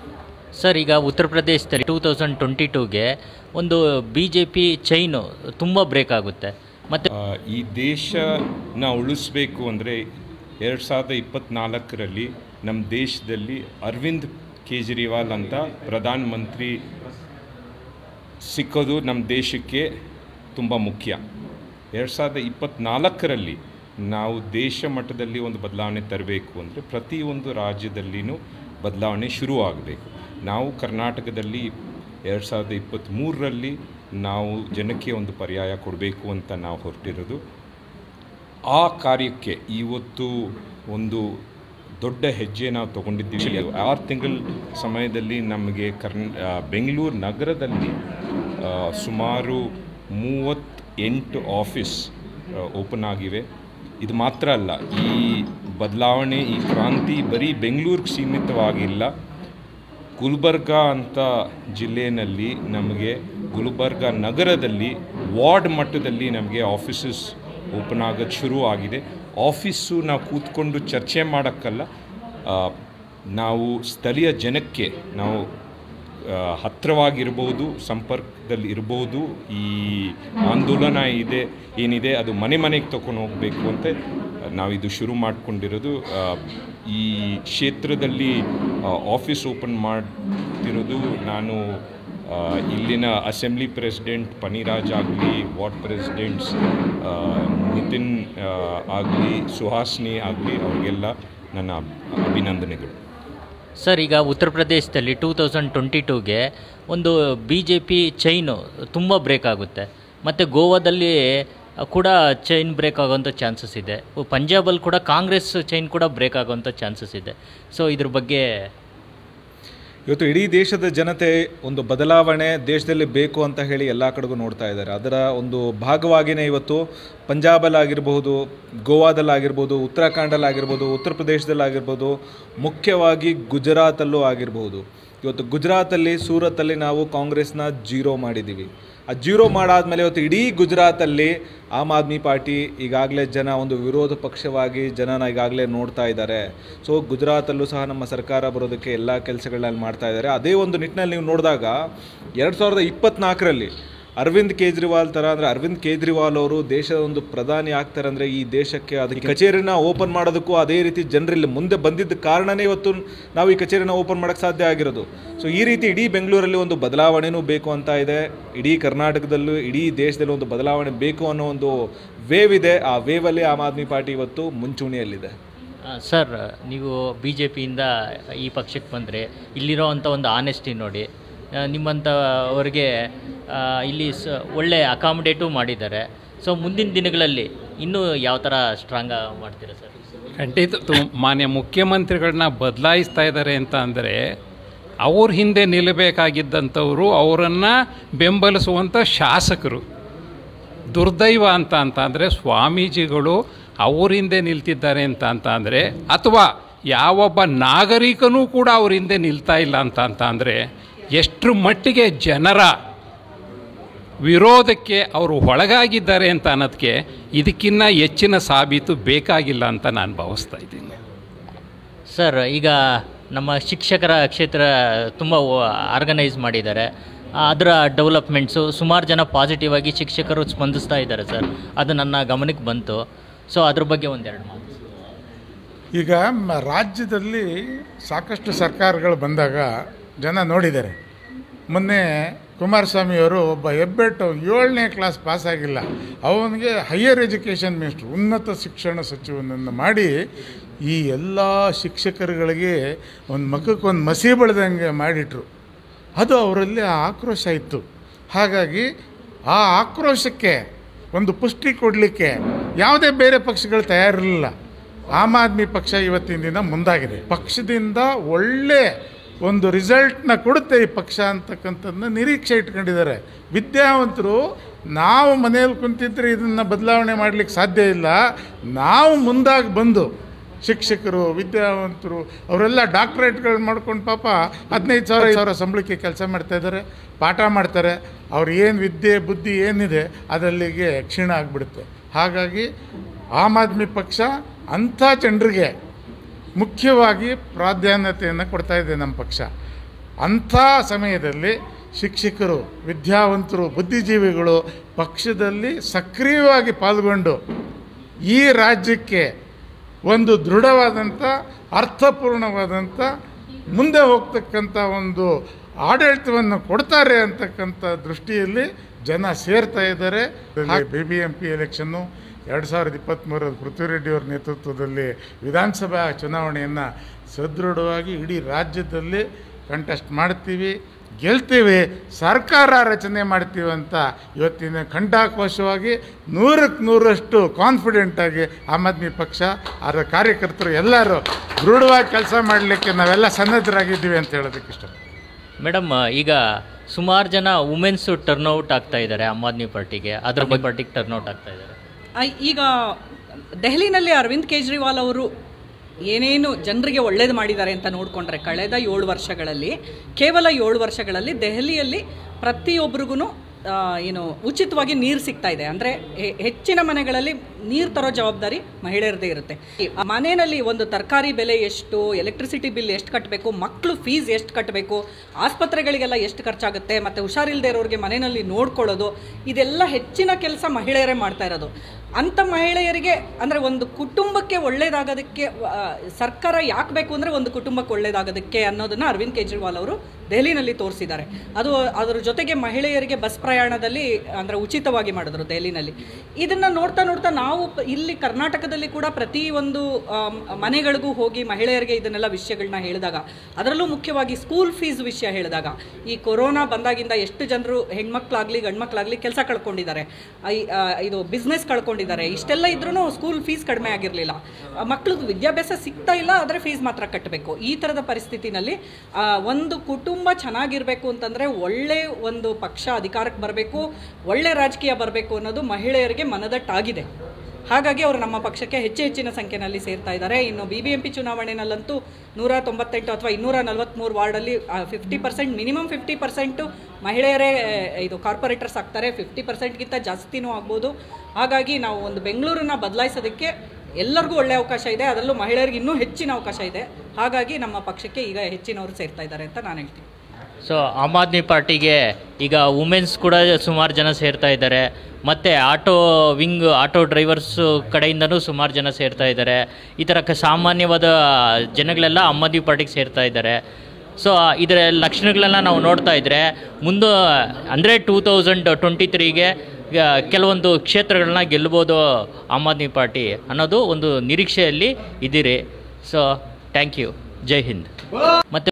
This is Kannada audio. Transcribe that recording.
ಸರ್ ಈಗ ಉತ್ತರ ಪ್ರದೇಶದಲ್ಲಿ ಟೂ ತೌಸಂಡ್ ಟ್ವೆಂಟಿ ಟೂಗೆ ಒಂದು ಬಿ ಜೆ ಪಿ ಚೈನು ತುಂಬ ಬ್ರೇಕ್ ಆಗುತ್ತೆ ಮತ್ತು ಆ, ಈ ದೇಶನ ಉಳಿಸ್ಬೇಕು ಅಂದರೆ ಎರಡು ಸಾವಿರದ ಇಪ್ಪತ್ತ್ನಾಲ್ಕರಲ್ಲಿ ನಮ್ಮ ದೇಶದಲ್ಲಿ ಅರವಿಂದ್ ಕೇಜ್ರಿವಾಲ್ ಅಂತ ಪ್ರಧಾನ ಮಂತ್ರಿ ಸಿಕ್ಕೋದು ನಮ್ಮ ದೇಶಕ್ಕೆ ತುಂಬ ಮುಖ್ಯ ಎರಡು ಸಾವಿರದ ಇಪ್ಪತ್ತ್ನಾಲ್ಕರಲ್ಲಿ ನಾವು ದೇಶ ಮಟ್ಟದಲ್ಲಿ ಒಂದು ಬದಲಾವಣೆ ತರಬೇಕು ಅಂದರೆ ಪ್ರತಿಯೊಂದು ರಾಜ್ಯದಲ್ಲಿನೂ ಬದಲಾವಣೆ ಶುರುವಾಗಬೇಕು ನಾವು ಕರ್ನಾಟಕದಲ್ಲಿ ಎರಡು ಸಾವಿರದ ಇಪ್ಪತ್ತ್ಮೂರರಲ್ಲಿ ನಾವು ಜನಕ್ಕೆ ಒಂದು ಪರ್ಯಾಯ ಕೊಡಬೇಕು ಅಂತ ನಾವು ಹೊರಟಿರೋದು ಆ ಕಾರ್ಯಕ್ಕೆ ಇವತ್ತು ಒಂದು ದೊಡ್ಡ ಹೆಜ್ಜೆ ನಾವು ತಗೊಂಡಿದ್ದೀವಿ ಆರು ತಿಂಗಳ ಸಮಯದಲ್ಲಿ ನಮಗೆ ಕರ್ನ ಆ, ಬೆಂಗಳೂರು ನಗರದಲ್ಲಿ ಆ, ಸುಮಾರು ಮೂವತ್ತೆಂಟು ಆಫೀಸ್ ಓಪನ್ ಆಗಿವೆ ಇದು ಮಾತ್ರ ಅಲ್ಲ ಈ ಬದಲಾವಣೆ ಈ ಕ್ರಾಂತಿ ಬರೀ ಬೆಂಗಳೂರಿಗೆ ಸೀಮಿತವಾಗಿಲ್ಲ ಗುಲ್ಬರ್ಗ ಅಂತ ಜಿಲ್ಲೆಯಲ್ಲಿ ನಮಗೆ ಗುಲ್ಬರ್ಗ ನಗರದಲ್ಲಿ ವಾರ್ಡ್ ಮಟ್ಟದಲ್ಲಿ ನಮಗೆ ಆಫೀಸಸ್ ಓಪನ್ ಆಗೋದು ಶುರು ಆಗಿದೆ ಆಫೀಸು ನಾವು ಕೂತ್ಕೊಂಡು ಚರ್ಚೆ ಮಾಡೋಕ್ಕಲ್ಲ ಆ, ನಾವು ಸ್ಥಳೀಯ ಜನಕ್ಕೆ ನಾವು ಆ, ಹತ್ತಿರವಾಗಿರ್ಬೋದು ಸಂಪರ್ಕದಲ್ಲಿ ಇರ್ಬೋದು ಈ ಆಂದೋಲನ ಇದೆ ಏನಿದೆ ಅದು ಮನೆ ಮನೆಗೆ ತಗೊಂಡು ಹೋಗಬೇಕು ಅಂತ ನಾವಿದು ಶುರು ಮಾಡಿಕೊಂಡಿರೋದು ಈ ಕ್ಷೇತ್ರದಲ್ಲಿ ಆಫೀಸ್ ಓಪನ್ ಮಾಡ್ತಿರೋದು ನಾನು ಆ, ಇಲ್ಲಿನ ಅಸೆಂಬ್ಲಿ ಪ್ರೆಸಿಡೆಂಟ್ ಪನಿರಾಜ್ ಆಗಲಿ ವಾರ್ಡ್ ಪ್ರೆಸಿಡೆಂಟ್ಸ್ ನಿತಿನ್ ಆಗಲಿ ಸುಹಾಸಿನಿ ಆಗಲಿ ಅವ್ರಿಗೆಲ್ಲ ನನ್ನ ಅಭಿನಂದನೆಗಳು ಸರ್ ಈಗ ಉತ್ತರ ಪ್ರದೇಶದಲ್ಲಿ ಟೂ ತೌಸಂಡ್ ಟ್ವೆಂಟಿ ಟೂಗೆ ಒಂದು ಬಿ ಜೆ ಪಿ ಚೈನು ತುಂಬ ಬ್ರೇಕ್ ಆಗುತ್ತೆ ಮತ್ತು ಗೋವಾದಲ್ಲಿ ಕೂಡ ಚೈನ್ ಬ್ರೇಕ್ ಆಗೋಂಥ ಚಾನ್ಸಸ್ ಇದೆ ಪಂಜಾಬಲ್ಲಿ ಕೂಡ ಕಾಂಗ್ರೆಸ್ ಚೈನ್ ಕೂಡ ಬ್ರೇಕ್ ಆಗೋಂಥ ಚಾನ್ಸಸ್ ಇದೆ ಸೊ ಇದ್ರ ಬಗ್ಗೆ ಇವತ್ತು ಇಡೀ ದೇಶದ ಜನತೆ ಒಂದು ಬದಲಾವಣೆ ದೇಶದಲ್ಲಿ ಬೇಕು ಅಂತ ಹೇಳಿ ಎಲ್ಲ ಕಡೆಗೂ ನೋಡ್ತಾ ಇದ್ದಾರೆ ಅದರ ಒಂದು ಭಾಗವಾಗಿಯೇ ಇವತ್ತು ಪಂಜಾಬಲ್ಲಾಗಿರ್ಬೋದು ಗೋವಾದಲ್ಲಾಗಿರ್ಬೋದು ಉತ್ತರಾಖಂಡಲ್ಲಾಗಿರ್ಬೋದು ಉತ್ತರ ಪ್ರದೇಶದಲ್ಲಾಗಿರ್ಬೋದು ಮುಖ್ಯವಾಗಿ ಗುಜರಾತಲ್ಲೂ ಆಗಿರ್ಬೋದು ಇವತ್ತು ಗುಜರಾತಲ್ಲಿ ಸೂರತ್ತಲ್ಲಿ ನಾವು ಕಾಂಗ್ರೆಸ್ನ ಜೀರೋ ಮಾಡಿದ್ದೀವಿ ಆ ಜೀರೋ ಮಾಡಾದ್ಮೇಲೆ ಇವತ್ತು ಇಡೀ ಗುಜರಾತಲ್ಲಿ ಆಮ್ ಆದ್ಮಿ ಪಾರ್ಟಿ ಈಗಾಗಲೇ ಜನ ಒಂದು ವಿರೋಧ ಪಕ್ಷವಾಗಿ ಜನನ ಈಗಾಗಲೇ ನೋಡ್ತಾ ಇದ್ದಾರೆ ಸೊ ಗುಜರಾತಲ್ಲೂ ಸಹ ನಮ್ಮ ಸರ್ಕಾರ ಬರೋದಕ್ಕೆ ಎಲ್ಲ ಕೆಲಸಗಳನ್ನ ಮಾಡ್ತಾ ಇದ್ದಾರೆ ಅದೇ ಒಂದು ನಿಟ್ಟಿನಲ್ಲಿ ನೀವು ನೋಡಿದಾಗ ಎರಡು ಸಾವಿರದ ಇಪ್ಪತ್ನಾಲ್ಕರಲ್ಲಿ ಅರವಿಂದ್ ಕೇಜ್ರಿವಾಲ್ ಥರ ಅಂದರೆ ಅರವಿಂದ್ ಕೇಜ್ರಿವಾಲ್ ಅವರು ದೇಶದ ಒಂದು ಪ್ರಧಾನಿ ಆಗ್ತಾರೆ ಅಂದರೆ ಈ ದೇಶಕ್ಕೆ ಅದಕ್ಕೆ ಕಚೇರಿನ ಓಪನ್ ಮಾಡೋದಕ್ಕೂ ಅದೇ ರೀತಿ ಜನರಲ್ಲಿ ಮುಂದೆ ಬಂದಿದ್ದ ಕಾರಣನೇ ಇವತ್ತು ನಾವು ಈ ಕಚೇರಿನ ಓಪನ್ ಮಾಡೋಕ್ಕೆ ಸಾಧ್ಯ ಆಗಿರೋದು ಸೊ ಈ ರೀತಿ ಇಡೀ ಬೆಂಗಳೂರಲ್ಲಿ ಒಂದು ಬದಲಾವಣೆನೂ ಬೇಕು ಅಂತ ಇದೆ ಇಡೀ ಕರ್ನಾಟಕದಲ್ಲೂ ಇಡೀ ದೇಶದಲ್ಲಿ ಒಂದು ಬದಲಾವಣೆ ಬೇಕು ಅನ್ನೋ ಒಂದು ವೇವ್ ಇದೆ ಆ ವೇವಲ್ಲಿ ಆಮ್ ಆದ್ಮಿ ಪಾರ್ಟಿ ಇವತ್ತು ಮುಂಚೂಣಿಯಲ್ಲಿದೆ ಆ, ಸರ್ ನೀವು ಬಿ ಜೆ ಪಿಯಿಂದ ಈ ಪಕ್ಷಕ್ಕೆ ಬಂದರೆ ಇಲ್ಲಿರೋ ಅಂಥ ಒಂದು ಆನೆಸ್ಟಿ ನೋಡಿ ಆ, ನಿಮ್ಮಂಥವ್ರಿಗೆ ಆ, ಇಲ್ಲಿ ಸ ಒಳ್ಳೆ ಅಕಾಮಿಡೇಟು ಮಾಡಿದ್ದಾರೆ ಸೊ ಮುಂದಿನ ದಿನಗಳಲ್ಲಿ ಇನ್ನೂ ಯಾವ ಥರ ಸ್ಟ್ರಾಂಗ್ ಮಾಡ್ತೀರಾ ಸರ್ ಖಂಡಿತ ತು- ಮಾನ್ಯ ಮುಖ್ಯಮಂತ್ರಿಗಳನ್ನ ಬದಲಾಯಿಸ್ತಾ ಇದ್ದಾರೆ ಅಂತ ಅಂದರೆ ಅವ್ರ ಹಿಂದೆ ನಿಲ್ಲಬೇಕಾಗಿದ್ದಂಥವರು ಅವರನ್ನು ಬೆಂಬಲಿಸುವಂಥ ಶಾಸಕರು ದುರ್ದೈವ ಅಂತ ಅಂತ ಅಂದರೆ ಸ್ವಾಮೀಜಿಗಳು ಅವ್ರ ಹಿಂದೆ ನಿಲ್ತಿದ್ದಾರೆ ಅಂತ ಅಂತ ಅಂದರೆ ಅಥವಾ ಯಾವೊಬ್ಬ ನಾಗರಿಕನೂ ಕೂಡ ಅವ್ರ ಹಿಂದೆ ನಿಲ್ತಾ ಇಲ್ಲ ಅಂತ ಅಂತ ಅಂದರೆ ಎಷ್ಟರ ಮಟ್ಟಿಗೆ ಜನರ ವಿರೋಧಕ್ಕೆ ಅವರು ಒಳಗಾಗಿದ್ದಾರೆ ಅಂತ ಅನ್ನೋದಕ್ಕೆ ಇದಕ್ಕಿನ್ನ ಹೆಚ್ಚಿನ ಸಾಬೀತು ಬೇಕಾಗಿಲ್ಲ ಅಂತ ನಾನು ಭಾವಿಸ್ತಾ ಇದ್ದೀನಿ ಸರ್ ಈಗ ನಮ್ಮ ಶಿಕ್ಷಕರ ಕ್ಷೇತ್ರ ತುಂಬ ಆರ್ಗನೈಸ್ ಮಾಡಿದ್ದಾರೆ ಆ, ಅದರ ಡೆವಲಪ್ಮೆಂಟ್ಸು ಸುಮಾರು ಜನ ಪಾಸಿಟಿವ್ ಆಗಿ ಶಿಕ್ಷಕರು ಸ್ಪಂದಿಸ್ತಾ ಇದ್ದಾರೆ ಸರ್ ಅದು ನನ್ನ ಗಮನಕ್ಕೆ ಬಂತು ಸೊ ಅದ್ರ ಬಗ್ಗೆ ಒಂದೆರಡು ಮಾತು ಈಗ ಮ- ರಾಜ್ಯದಲ್ಲಿ ಸಾಕಷ್ಟು ಸರ್ಕಾರಗಳು ಬಂದಾಗ ಜನ ನೋಡಿದ್ದಾರೆ ಮೊನ್ನೆ ಕುಮಾರಸ್ವಾಮಿಯವರು ಒಬ್ಬ ಹೆಬ್ಬೆಟ್ಟು ಏಳನೇ ಕ್ಲಾಸ್ ಪಾಸ್ ಆಗಿಲ್ಲ ಅವನಿಗೆ ಹೈಯರ್ ಎಜುಕೇಷನ್ ಮಿನಿಸ್ಟ್ರು ಉನ್ನತ ಶಿಕ್ಷಣ ಸಚಿವನನ್ನು ಮಾಡಿ ಈ ಎಲ್ಲ ಶಿಕ್ಷಕರುಗಳಿಗೆ ಒಂದು ಮಖಕ್ಕೆ ಒಂದು ಮಸಿ ಬೆಳೆದಂಗೆ ಮಾಡಿಟ್ರು ಅದು ಅವರಲ್ಲಿ ಆ ಆಕ್ರೋಶ ಇತ್ತು ಹಾಗಾಗಿ ಆ ಆಕ್ರೋಶಕ್ಕೆ ಒಂದು ಪುಷ್ಟಿ ಕೊಡಲಿಕ್ಕೆ ಯಾವುದೇ ಬೇರೆ ಪಕ್ಷಗಳು ತಯಾರಿರಲಿಲ್ಲ ಆಮ್ ಆದ್ಮಿ ಪಕ್ಷ ಇವತ್ತಿನ ದಿನ ಮುಂದಾಗಿದೆ ಪಕ್ಷದಿಂದ ಒಳ್ಳೆ ಒಂದು ರಿಸಲ್ಟ್ನ ಕೊಡುತ್ತೆ ಈ ಪಕ್ಷ ಅಂತಕ್ಕಂಥದ್ದನ್ನ ನಿರೀಕ್ಷೆ ಇಟ್ಕೊಂಡಿದ್ದಾರೆ ವಿದ್ಯಾವಂತರು ನಾವು ಮನೆಯಲ್ಲಿ ಕುಂತಿದ್ರೆ ಇದನ್ನು ಬದಲಾವಣೆ ಮಾಡಲಿಕ್ಕೆ ಸಾಧ್ಯ ಇಲ್ಲ ನಾವು ಮುಂದಾಗಿ ಬಂದು ಶಿಕ್ಷಕರು ವಿದ್ಯಾವಂತರು ಅವರೆಲ್ಲ ಡಾಕ್ಟ್ರೇಟ್ಗಳು ಮಾಡ್ಕೊಂಡು ಪಾಪ ಹದಿನೈದು ಸಾವಿರ ಐದು ಸಾವಿರ ಸಂಬಳಕ್ಕೆ ಕೆಲಸ ಮಾಡ್ತಾ ಇದ್ದಾರೆ ಪಾಠ ಮಾಡ್ತಾರೆ ಅವ್ರು ಏನು ವಿದ್ಯೆ ಬುದ್ಧಿ ಏನಿದೆ ಅದಲ್ಲಿಗೆ ಕ್ಷೀಣ ಆಗಿಬಿಡುತ್ತೆ ಹಾಗಾಗಿ ಆಮ್ ಆದ್ಮಿ ಪಕ್ಷ ಅಂಥ ಜನರಿಗೆ ಮುಖ್ಯವಾಗಿ ಪ್ರಾಧಾನ್ಯತೆಯನ್ನು ಕೊಡ್ತಾ ಇದೆ ನಮ್ಮ ಪಕ್ಷ ಅಂಥ ಸಮಯದಲ್ಲಿ ಶಿಕ್ಷಕರು ವಿದ್ಯಾವಂತರು ಬುದ್ಧಿಜೀವಿಗಳು ಪಕ್ಷದಲ್ಲಿ ಸಕ್ರಿಯವಾಗಿ ಪಾಲ್ಗೊಂಡು ಈ ರಾಜ್ಯಕ್ಕೆ ಒಂದು ದೃಢವಾದಂಥ ಅರ್ಥಪೂರ್ಣವಾದಂಥ ಮುಂದೆ ಹೋಗ್ತಕ್ಕಂಥ ಒಂದು ಆಡಳಿತವನ್ನು ಕೊಡ್ತಾರೆ ಅಂತಕ್ಕಂಥ ದೃಷ್ಟಿಯಲ್ಲಿ ಜನ ಸೇರ್ತಾ ಇದ್ದಾರೆ ಬಿ ಬಿ ಎಂ ಪಿ ಎಲೆಕ್ಷನ್ನು ಎರಡು ಸಾವಿರದ ಇಪ್ಪತ್ತ್ಮೂರರಲ್ಲಿ ಪೃಥ್ವಿರೆಡ್ಡಿಯವರ ನೇತೃತ್ವದಲ್ಲಿ ವಿಧಾನಸಭಾ ಚುನಾವಣೆಯನ್ನು ಸದೃಢವಾಗಿ ಇಡೀ ರಾಜ್ಯದಲ್ಲಿ ಕಂಟೆಸ್ಟ್ ಮಾಡ್ತೀವಿ ಗೆಲ್ತೀವಿ ಸರ್ಕಾರ ರಚನೆ ಮಾಡ್ತೀವಿ ಅಂತ ಇವತ್ತಿನ ಖಂಡಾಕೋಶವಾಗಿ ನೂರಕ್ಕೆ ನೂರಷ್ಟು ಕಾನ್ಫಿಡೆಂಟಾಗಿ ಆಮ್ ಆದ್ಮಿ ಪಕ್ಷ ಅದರ ಕಾರ್ಯಕರ್ತರು ಎಲ್ಲರೂ ದೃಢವಾಗಿ ಕೆಲಸ ಮಾಡಲಿಕ್ಕೆ ನಾವೆಲ್ಲ ಸನ್ನದ್ಧರಾಗಿದ್ದೀವಿ ಅಂತ ಹೇಳೋದಕ್ಕೆ ಇಷ್ಟ ಮೇಡಮ್ ಈಗ ಸುಮಾರು ಜನ ವುಮೆನ್ಸು ಟರ್ನ್ಔಟ್ ಆಗ್ತಾ ಇದ್ದಾರೆ ಆಮ್ ಆದ್ಮಿ ಪಾರ್ಟಿಗೆ ಅದ್ರ ಬಗ್ಗೆ ಪಾರ್ಟಿಗೆ ಟರ್ನ್ಔಟ್ ಆಗ್ತಾ ಇದ್ದಾರೆ ಆ, ಈಗ ದೆಹಲಿನಲ್ಲಿ ಅರವಿಂದ್ ಕೇಜ್ರಿವಾಲ್ ಅವರು ಏನೇನು ಜನರಿಗೆ ಒಳ್ಳೇದು ಮಾಡಿದ್ದಾರೆ ಅಂತ ನೋಡಿಕೊಂಡ್ರೆ ಕಳೆದ ಏಳು ವರ್ಷಗಳಲ್ಲಿ ಕೇವಲ ಏಳು ವರ್ಷಗಳಲ್ಲಿ ದೆಹಲಿಯಲ್ಲಿ ಪ್ರತಿಯೊಬ್ಬರಿಗೂ ಏನು ಉಚಿತವಾಗಿ ನೀರು ಸಿಗ್ತಾ ಇದೆ ಅಂದರೆ ಹೆಚ್ಚಿನ ಮನೆಗಳಲ್ಲಿ ನೀರು ತರೋ ಜವಾಬ್ದಾರಿ ಮಹಿಳೆಯರದೇ ಇರುತ್ತೆ ಈ ಮನೆಯಲ್ಲಿ ಒಂದು ತರಕಾರಿ ಬೆಲೆ ಎಷ್ಟು ಎಲೆಕ್ಟ್ರಿಸಿಟಿ ಬಿಲ್ ಎಷ್ಟು ಕಟ್ಟಬೇಕು ಮಕ್ಕಳು ಫೀಸ್ ಎಷ್ಟು ಕಟ್ಟಬೇಕು ಆಸ್ಪತ್ರೆಗಳಿಗೆಲ್ಲ ಎಷ್ಟು ಖರ್ಚಾಗುತ್ತೆ ಮತ್ತು ಹುಷಾರಿಲ್ಲದೆ ಇರೋರಿಗೆ ಮನೆಯಲ್ಲಿ ನೋಡ್ಕೊಳ್ಳೋದು ಇದೆಲ್ಲ ಹೆಚ್ಚಿನ ಕೆಲಸ ಮಹಿಳೆಯರೇ ಮಾಡ್ತಾ ಇರೋದು ಅಂಥ ಮಹಿಳೆಯರಿಗೆ ಅಂದರೆ ಒಂದು ಕುಟುಂಬಕ್ಕೆ ಒಳ್ಳೇದಾಗೋದಕ್ಕೆ ಆ, ಸರ್ಕಾರ ಯಾಕೆ ಬೇಕು ಅಂದರೆ ಒಂದು ಕುಟುಂಬಕ್ಕೆ ಒಳ್ಳೇದಾಗೋದಕ್ಕೆ ಅನ್ನೋದನ್ನು ಅರವಿಂದ್ ಕೇಜ್ರಿವಾಲ್ ಅವರು ದೆಹಲಿನಲ್ಲಿ ತೋರಿಸಿದ್ದಾರೆ ಅದು ಅದರ ಜೊತೆಗೆ ಮಹಿಳೆಯರಿಗೆ ಬಸ್ ಪ್ರಯಾಣದಲ್ಲಿ ಅಂದರೆ ಉಚಿತವಾಗಿ ಮಾಡಿದ್ರು ದೆಹಲಿನಲ್ಲಿ ಇದನ್ನು ನೋಡ್ತಾ ನೋಡ್ತಾ ನಾವು ಪ- ಇಲ್ಲಿ ಕರ್ನಾಟಕದಲ್ಲಿ ಕೂಡ ಪ್ರತಿ ಒಂದು ಆಮ್, ಮನೆಗಳಿಗೂ ಹೋಗಿ ಮಹಿಳೆಯರಿಗೆ ಇದನ್ನೆಲ್ಲ ವಿಷಯಗಳನ್ನ ಹೇಳಿದಾಗ ಅದರಲ್ಲೂ ಮುಖ್ಯವಾಗಿ ಸ್ಕೂಲ್ ಫೀಸ್ ವಿಷಯ ಹೇಳಿದಾಗ ಈ ಕೊರೋನಾ ಬಂದಾಗಿಂದ ಎಷ್ಟು ಜನರು ಹೆಣ್ಮಕ್ಳಾಗಲಿ ಗಂಡ್ಮಕ್ಳಾಗಲಿ ಕೆಲಸ ಕಳ್ಕೊಂಡಿದ್ದಾರೆ ಐ- ಆ, ಇದು ಬಿಸ್ನೆಸ್ ಕಳ್ಕೊಂಡಿದ್ದಾರೆ ಇಷ್ಟೆಲ್ಲ ಇದ್ರೂ ಸ್ಕೂಲ್ ಫೀಸ್ ಕಡಿಮೆ ಆಗಿರಲಿಲ್ಲ ಮಕ್ಳಿಗೆ ವಿದ್ಯಾಭ್ಯಾಸ ಸಿಗ್ತಾ ಇಲ್ಲ ಆದರೆ ಫೀಸ್ ಮಾತ್ರ ಕಟ್ಟಬೇಕು ಈ ಥರದ ಪರಿಸ್ಥಿತಿನಲ್ಲಿ ಆ, ಒಂದು ಕುಟುಂಬ ಚೆನ್ನಾಗಿರಬೇಕು ಅಂತಂದರೆ ಒಳ್ಳೆ ಒಂದು ಪಕ್ಷ ಅಧಿಕಾರಕ್ಕೆ ಬರಬೇಕು ಒಳ್ಳೆ ರಾಜಕೀಯ ಬರಬೇಕು ಅನ್ನೋದು ಮಹಿಳೆಯರಿಗೆ ಮನದಟ್ಟಾಗಿದೆ ಹಾಗಾಗಿ ಅವರು ನಮ್ಮ ಪಕ್ಷಕ್ಕೆ ಹೆಚ್ಚು ಹೆಚ್ಚಿನ ಸಂಖ್ಯೆಯಲ್ಲಿ ಸೇರ್ತಾ ಇದ್ದಾರೆ ಇನ್ನು ಬಿ ಬಿ ಎಂ ಪಿ ಚುನಾವಣೆನಲ್ಲಂತೂ ನೂರ ತೊಂಬತ್ತೆಂಟು ಅಥವಾ ಇನ್ನೂರ ನಲವತ್ತ್ಮೂರು ವಾರ್ಡಲ್ಲಿ fifty percent minimum fifty percent ಮಹಿಳೆಯರೇ ಆ, ಇದು ಕಾರ್ಪೊರೇಟರ್ಸ್ ಆಗ್ತಾರೆ ಫಿಫ್ಟಿ ಪರ್ಸೆಂಟ್ಗಿಂತ ಜಾಸ್ತಿನೂ ಆಗ್ಬೋದು ಹಾಗಾಗಿ ನಾವು ಒಂದು ಬೆಂಗಳೂರನ್ನ ಬದಲಾಯಿಸೋದಕ್ಕೆ ಎಲ್ಲರಿಗೂ ಒಳ್ಳೆಯ ಅವಕಾಶ ಇದೆ ಅದರಲ್ಲೂ ಮಹಿಳೆಯರಿಗೆ ಇನ್ನೂ ಹೆಚ್ಚಿನ ಅವಕಾಶ ಇದೆ ಹಾಗಾಗಿ ನಮ್ಮ ಪಕ್ಷಕ್ಕೆ ಈಗ ಹೆಚ್ಚಿನವರು ಸೇರ್ತಾ ಇದ್ದಾರೆ ಅಂತ ನಾನು ಹೇಳ್ತೀನಿ ಸೊ ಆಮ್ ಆದ್ಮಿ ಪಾರ್ಟಿಗೆ ಈಗ ವುಮೆನ್ಸ್ ಕೂಡ ಸುಮಾರು ಜನ ಸೇರ್ತಾ ಇದ್ದಾರೆ ಮತ್ತು ಆಟೋ ವಿಂಗ್ ಆಟೋ ಡ್ರೈವರ್ಸ್ ಕಡೆಯಿಂದನೂ ಸುಮಾರು ಜನ ಸೇರ್ತಾ ಇದ್ದಾರೆ ಈ ಥರ ಕ ಸಾಮಾನ್ಯವಾದ ಜನಗಳೆಲ್ಲ ಆಮ್ ಆದ್ಮಿ ಪಾರ್ಟಿಗೆ ಸೇರ್ತಾ ಇದ್ದಾರೆ ಸೊ ಇದರ ಲಕ್ಷಣಗಳೆಲ್ಲ ನಾವು ನೋಡ್ತಾ ಇದ್ದರೆ ಮುಂದೆ ಅಂದರೆ ಟೂ ತೌಸಂಡ್ ಟ್ವೆಂಟಿ ತ್ರೀಗೆ ಕೆಲವೊಂದು ಕ್ಷೇತ್ರಗಳನ್ನ ಗೆಲ್ಬೋದು ಆಮ್ ಆದ್ಮಿ ಪಾರ್ಟಿ ಅನ್ನೋದು ಒಂದು ನಿರೀಕ್ಷೆಯಲ್ಲಿ ಇದ್ದೀರಿ so thank you Jai Hind ಮತ್ತು